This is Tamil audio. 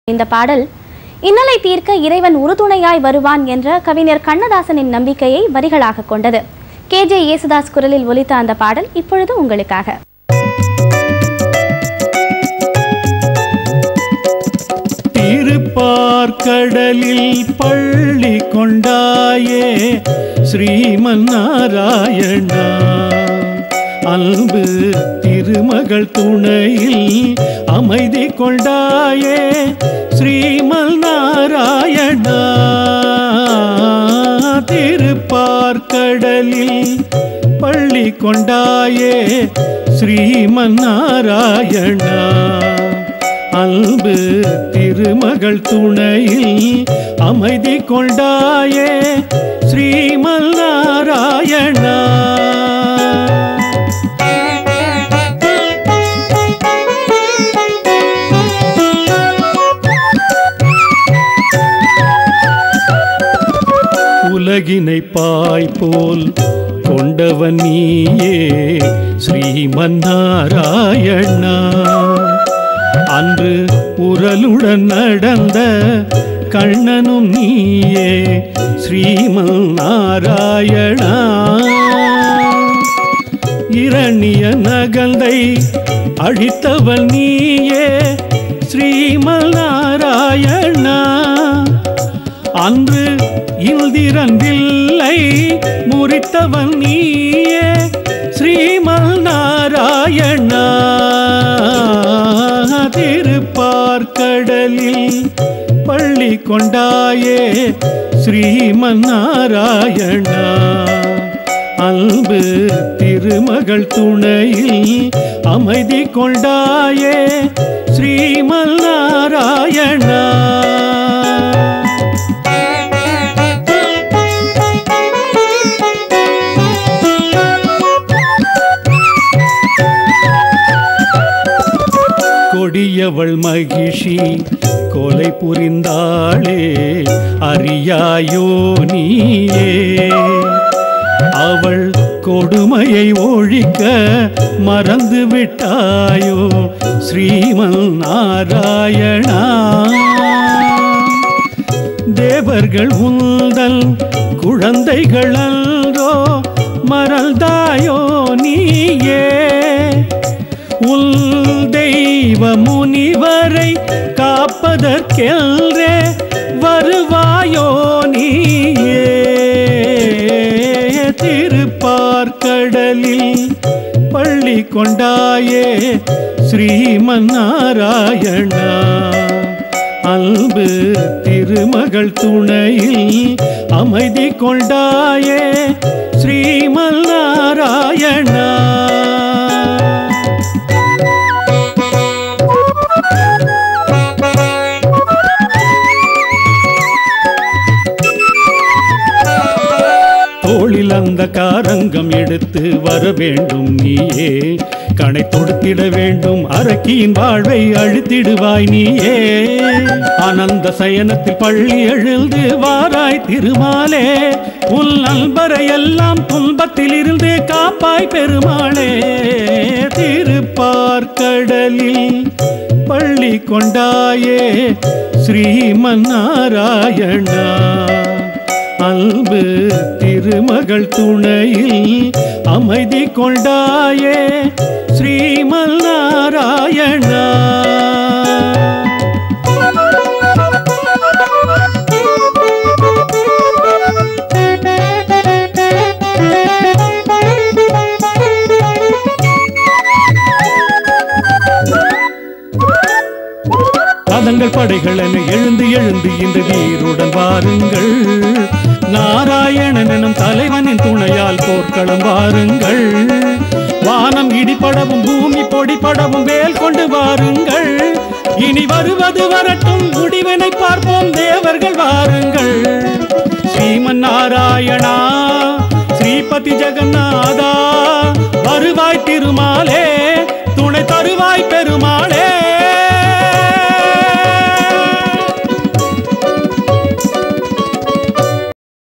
இந்த பாடல் இன்னலை தீர்க்க இறைவன் உறுதுணையாய் வருவான் என்ற கவிஞர் கண்ணதாசனின் நம்பிக்கையை வரிகளாக கொண்டது கே ஜே யேசுதாஸ் குரலில் ஒலித்த அந்த பாடல் இப்பொழுது உங்களுக்காக திருப்பார்கடலில் பள்ளி கொண்டாயே ஸ்ரீமன் நாராயணா அன்பு திருமகள் துணையில் அமைதி கொண்டாயே ஸ்ரீமல் நாராயணா திருப்பார்கடலில் பள்ளி கொண்டாயே ஸ்ரீமன் நாராயணா அன்பு திருமகள் துணையில் அமைதி கொண்டாயே ஸ்ரீமல் நாராயணா உலகினை பாய் போல் கொண்டவன் நீயே ஸ்ரீமன் நாராயணா அன்று உரலுடன் நடந்த கண்ணனும் நீயே ஸ்ரீமல் நாராயணா இரணிய நகந்தை அழித்தவன் நீயே ஸ்ரீமல் நாராயணா அன்று இந்திரன் வில்லை முறித்தவன் நீயே ஸ்ரீமல் நாராயணா திருப்பார்கடலில் பள்ளி கொண்டாயே ஸ்ரீமன் நாராயணா அன்பு திருமகள் துணையில் அமைதி கொண்டாயே ஸ்ரீமல் நாராயணா கொடியவள் மகிஷி கொலை புரிந்தாளே அறியாயோ நீயே அவள் கொடுமையை ஒழிக்க மறந்து விட்டாயோ ஸ்ரீமல் நாராயணா தேவர்கள் உந்தல் குழந்தைகள் அல்றோ மறந்தாயோ நீயே உல் தெய்வ முனிவரை காப்பதற்கென்றே வருவாயோ நீயே திருப்பார்கடலில் பள்ளி கொண்டாயே ஸ்ரீமன் நாராயணா அன்பு திருமகள் துணையில் அமைதி கொண்டாயே ஸ்ரீமல் நாராயணா தோளில் அந்த காரங்கம் எடுத்து வர வேண்டும் நீயே கணை தொடுத்திட வேண்டும் அரக்கியின் வாழ்வை அழித்திடுவாய் நீயே ஆனந்த சயனத்தில் பள்ளி எழுந்து வாராய் திருமாலே உன் நண்பரை எல்லாம் துன்பத்தில் இருந்து காப்பாய் பெருமாளே திருப்பார்கடலில் பள்ளி கொண்டாயே ஸ்ரீமன் நாராயணா அன்பு திருமகள் துணையில் அமைதி கொண்டாயே ஸ்ரீமல் நாராயணா பதங்கள் படைகள் என எழுந்து எழுந்து இந்த வீருடன் வாருங்கள் நாராயணன் எனும் தலைவனின் துணையால் போர்க்களம் வாருங்கள் வானம் இடிபடவும் பூமி பொடிபடவும் வேல் கொண்டு வாருங்கள் இனி வருவது வரட்டும் முடிவினை பார்ப்போம் தேவர்கள் வாருங்கள் ஸ்ரீமன் நாராயணா ஸ்ரீபதி ஜெகநாத